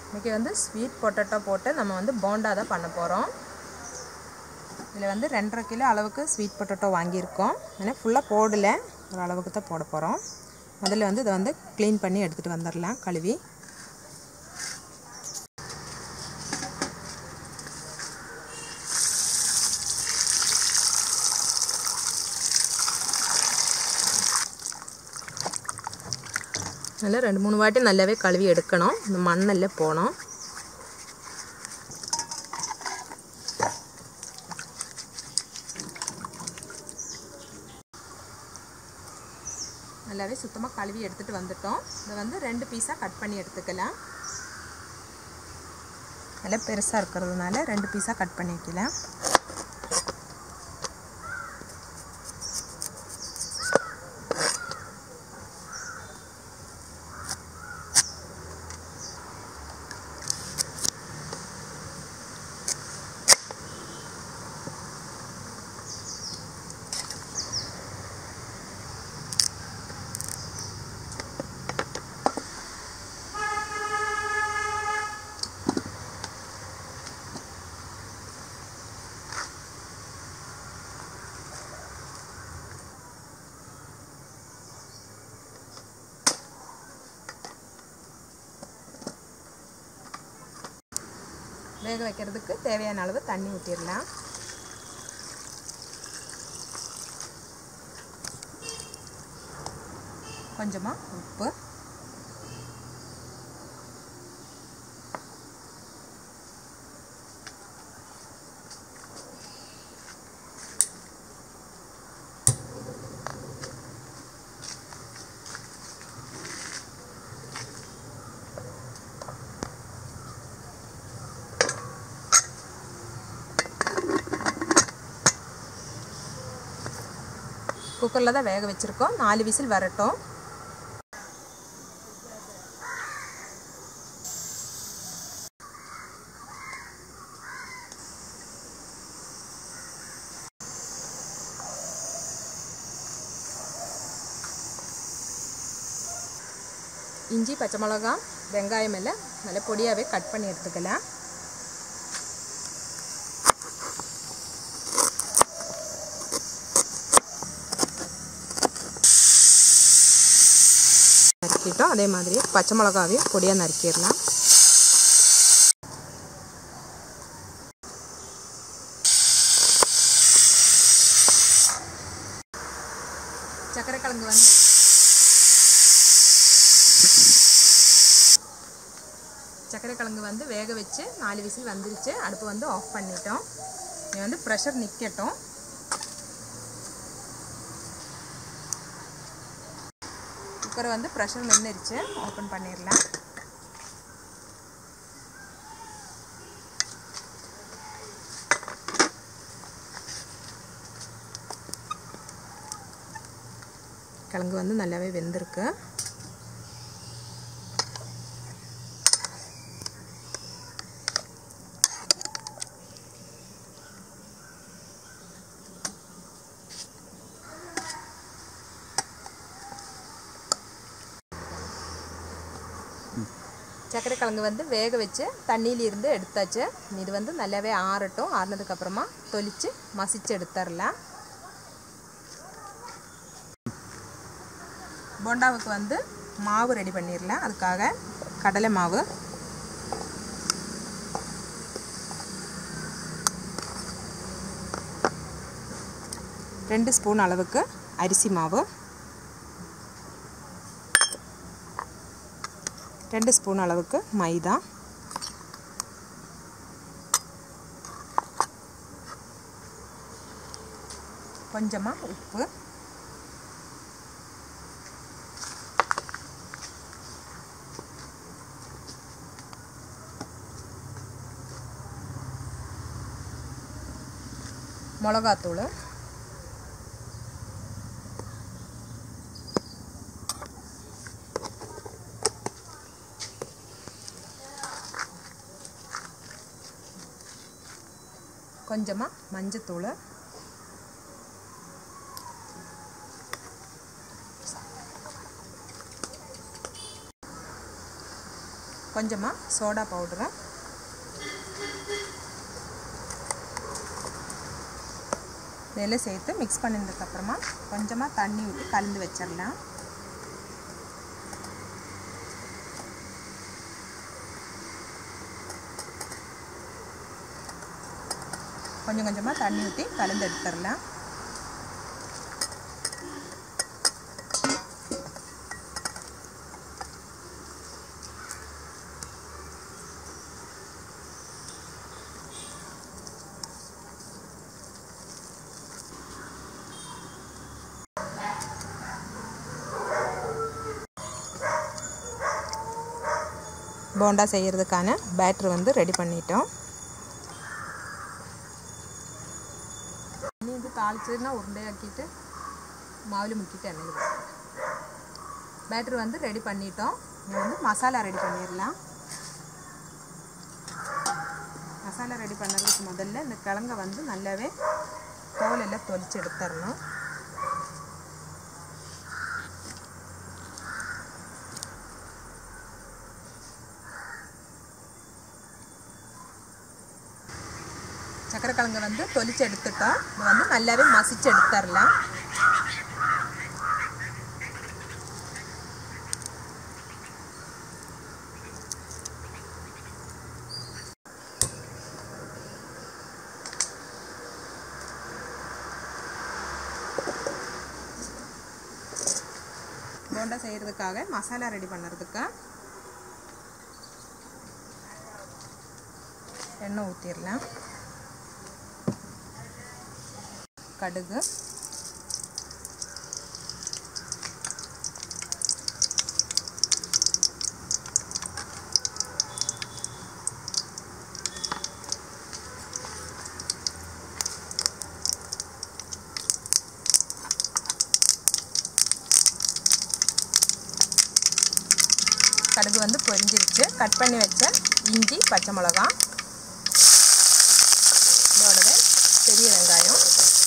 இன்றைக்கி வந்து sweet potato போட்டு நம்ம வந்து போண்டா தான் பண்ண போகிறோம் இதில் வந்து ரெண்டரை கிலோ அளவுக்கு ஸ்வீட் பொட்டேட்டோ வாங்கியிருக்கோம் ஆனால் ஃபுல்லாக போடலை ஒரு அளவுக்கு தான் போட போகிறோம் முதல்ல வந்து இதை வந்து க்ளீன் பண்ணி எடுத்துகிட்டு வந்துடலாம் கழுவி நல்லா ரெண்டு மூணு வாட்டி நல்லாவே கழுவி எடுக்கணும் இந்த மண்ணெல்லாம் போனோம் நல்லாவே சுத்தமாக கழுவி எடுத்துகிட்டு வந்துட்டோம் இதை வந்து ரெண்டு பீஸாக கட் பண்ணி எடுத்துக்கலாம் நல்லா பெருசாக இருக்கிறதுனால ரெண்டு பீஸாக கட் பண்ணி வைக்கலாம் வேக வைக்கிறதுக்கு தேவையான அளவு தண்ணி ஊற்றிடலாம் கொஞ்சமாக உப்பு குக்கரில் தான் வேக வச்சுருக்கோம் நாலு விசில் வரட்டும் இஞ்சி பச்சை மிளகா வெங்காயம் எல்லாம் நல்லா பொடியாகவே கட் பண்ணி எடுத்துக்கலாம் நறுக்கிட்டோம் அதே மாதிரி பச்சை மிளகாவையும் பொடியாக நறுக்கிடலாம் சர்க்கரை கிழங்கு வந்து சர்க்கரை கிழங்கு வந்து வேக வச்சு நாலு விசில் வந்துருச்சு அடுப்பு வந்து ஆஃப் பண்ணிட்டோம் இது வந்து ப்ரெஷர் நிற்கட்டும் குக்கரை வந்து ப்ரெஷர் நின்றுருச்சு ஓப்பன் பண்ணிடலாம் கிழங்கு வந்து நல்லாவே வெந்திருக்கு சர்க்கரை கிழங்கு வந்து வேக வச்சு தண்ணியிலிருந்து எடுத்தாச்சு இது வந்து நல்லாவே ஆறட்டும் ஆறினதுக்கப்புறமா தொளித்து மசிச்சு எடுத்துடலாம் போண்டாவுக்கு வந்து மாவு ரெடி பண்ணிடலாம் அதுக்காக கடலை மாவு ரெண்டு ஸ்பூன் அளவுக்கு அரிசி மாவு ரெண்டு ஸ்பூன் அளவுக்கு மைதா கொஞ்சமாக உப்பு மிளகாத்தூள் கொஞ்சமாக மஞ்சத்தூள் கொஞ்சமாக சோடா பவுடரு இதெல்லாம் சேர்த்து மிக்ஸ் பண்ணினதுக்கப்புறமா கொஞ்சமாக தண்ணி விட்டு கலந்து வச்சிடலாம் கொஞ்சம் கொஞ்சமாக தண்ணி ஊற்றி கலந்து எடுத்துடலாம் போண்டா செய்கிறதுக்கான பேட்ரு வந்து ரெடி பண்ணிட்டோம் இனி இது தாளிச்சதுன்னா உருண்டையாக்கிட்டு மாவில் முக்கிட்டு எண்ணெயில் போட்டுருவோம் பேட்ரு வந்து ரெடி பண்ணிட்டோம் இங்கே வந்து மசாலா ரெடி பண்ணிடலாம் மசாலா ரெடி பண்ணுறதுக்கு முதல்ல இந்த கிழங்க வந்து நல்லாவே தோல் எல்லாம் தொலிச்சு எடுத்துடணும் சக்கரை கிழங்கு வந்து தொலிச்சு எடுத்துட்டோம் இது வந்து நல்லாவே மசிச்சு எடுத்துடலாம் போண்டா செய்கிறதுக்காக மசாலா ரெடி பண்ணுறதுக்கு எண்ணெய் ஊற்றிடலாம் கடுகு கடுகு வந்து பொரிஞ்சிருச்சு கட் பண்ணி வச்ச இஞ்சி பச்சை மிளகா இதோடவே பெரிய வெங்காயம்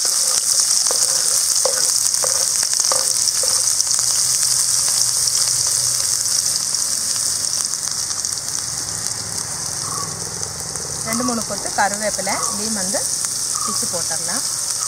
ரெண்டு மூணு கொத்து கருவேப்பிலை இதையும் வந்து பிச்சு போட்டுடலாம்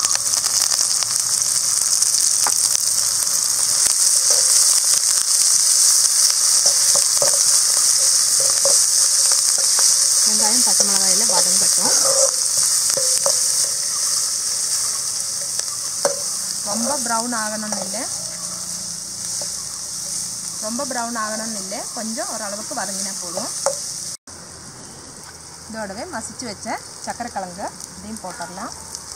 வெங்காயம் பச்சை மிளகாயில் வதங்கட்டும் ரொம்ப ப்ரௌன் ஆகணும்னு இல்லை ரொம்ப ப்ரௌன் ஆகணும்னு இல்லை கொஞ்சம் ஓரளவுக்கு வதங்கினா போதும் இதோடவே மசிச்சு வச்ச சக்கரை கிழங்கு இதையும் போட்டுடலாம்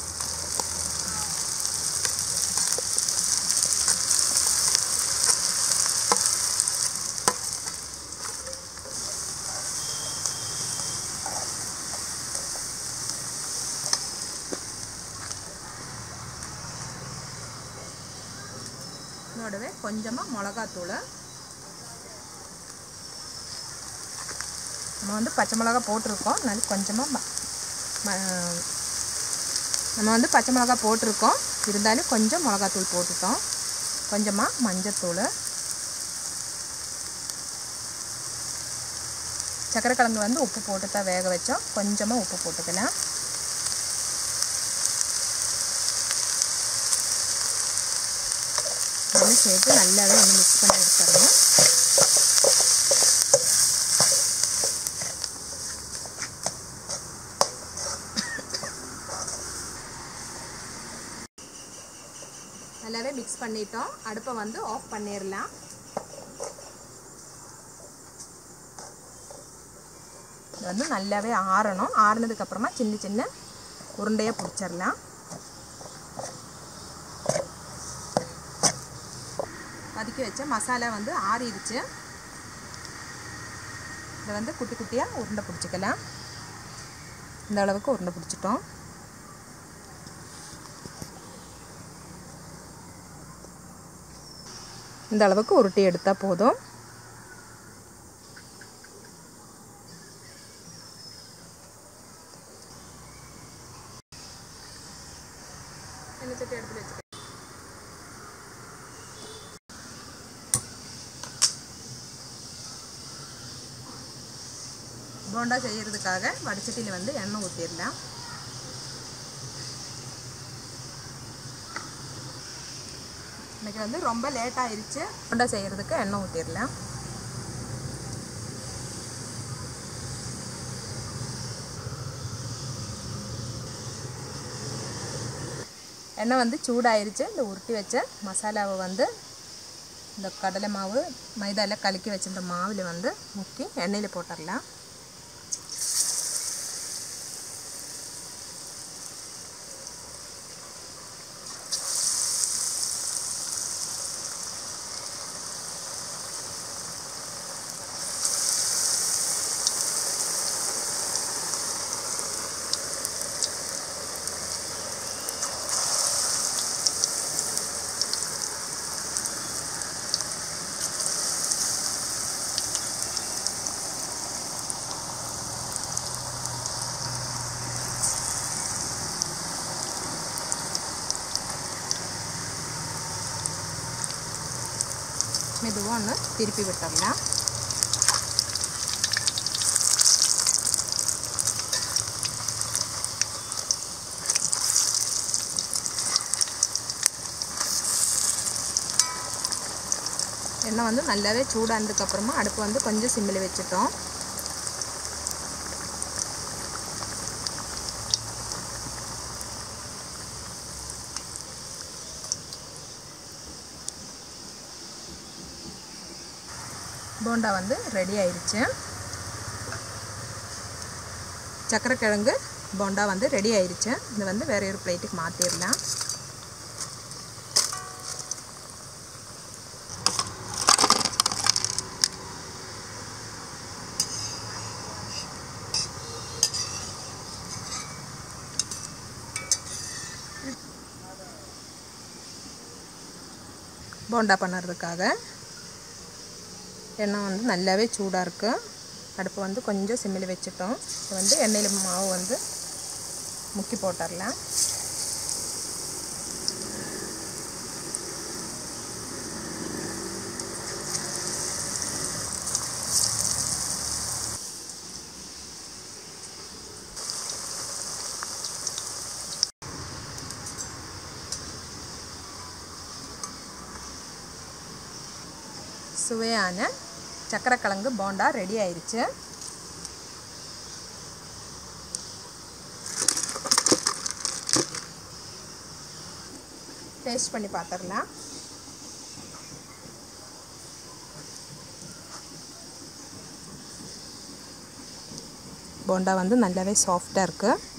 இதோடவே கொஞ்சமாக மிளகாத்தூள் நம்ம வந்து பச்சை மிளகா போட்டிருக்கோம் அதனால கொஞ்சமாக ம- ம- நம்ம வந்து பச்சை மிளகா போட்டிருக்கோம் இருந்தாலும் கொஞ்சம் மிளகாத்தூள் போட்டுட்டோம் கொஞ்சமாக மஞ்சத்தூள் சக்கரை கிழங்கு வந்து உப்பு போட்டு தான் வேக வச்சோம் கொஞ்சமாக உப்பு போட்டுக்கலாம் இதெல்லாம் சேர்த்து நல்லாவே வந்து மிக்ஸ் பண்ணி எடுத்துடணும் நல்லாவே மிக்ஸ் பண்ணிட்டோம் அடுப்பை வந்து ஆஃப் பண்ணிடலாம் இது வந்து நல்லாவே ஆறணும் ஆறுனதுக்கப்புறமா சின்ன சின்ன உருண்டையாக பிடிச்சிடலாம் வதக்கி வச்ச மசாலா வந்து ஆறிடுச்சு இதை வந்து குட்டி குட்டியாக உருண்டை பிடிச்சிக்கலாம் இந்த அளவுக்கு உருண்டை பிடிச்சிட்டோம் இந்த அளவுக்கு உருட்டி எடுத்தால் போதும் எண்ணெய் சட்டி எடுத்து வச்சுக்க போண்டா செய்கிறதுக்காக வடிச்சட்டியில் வந்து எண்ணெய் ஊற்றிடலாம் இன்றைக்கி வந்து ரொம்ப லேட் ஆயிடுச்சு போண்டா செய்கிறதுக்கு எண்ணெய் ஊற்றிடலாம் எண்ணெய் வந்து சூடாயிருச்சு இந்த உருட்டி வச்ச மசாலாவை வந்து இந்த கடலை மாவு மைதாவில் கலக்கி வச்சிருந்த மாவில் வந்து முக்கி எண்ணெயில் போட்டுடலாம் மெதுவாக ஒன்று திருப்பி விட்டுடலாம் எண்ணெய் வந்து நல்லாவே சூடானதுக்கப்புறமா அடுப்பு வந்து கொஞ்சம் சிம்மில் வச்சுட்டோம் போண்டா வந்து ரெடி ஆயிடுச்சு சக்கரைக்கிழங்கு போண்டா வந்து ரெடி ஆயிடுச்சு இது வந்து வேற ஒரு பிளேட்டுக்கு மாற்றிடலாம் போண்டா பண்ணுறதுக்காக எண்ணெய் வந்து நல்லாவே சூடாக இருக்குது அடுப்பு வந்து கொஞ்சம் சிம்மில் வச்சுட்டோம் இது வந்து எண்ணெயில் மாவு வந்து முக்கி போட்டுடலாம் சுவையான சக்கரைக்கிழங்கு போண்டா ரெடி ஆயிடுச்சு டேஸ்ட் பண்ணி பார்த்துடலாம் போண்டா வந்து நல்லாவே சாஃப்டாக இருக்குது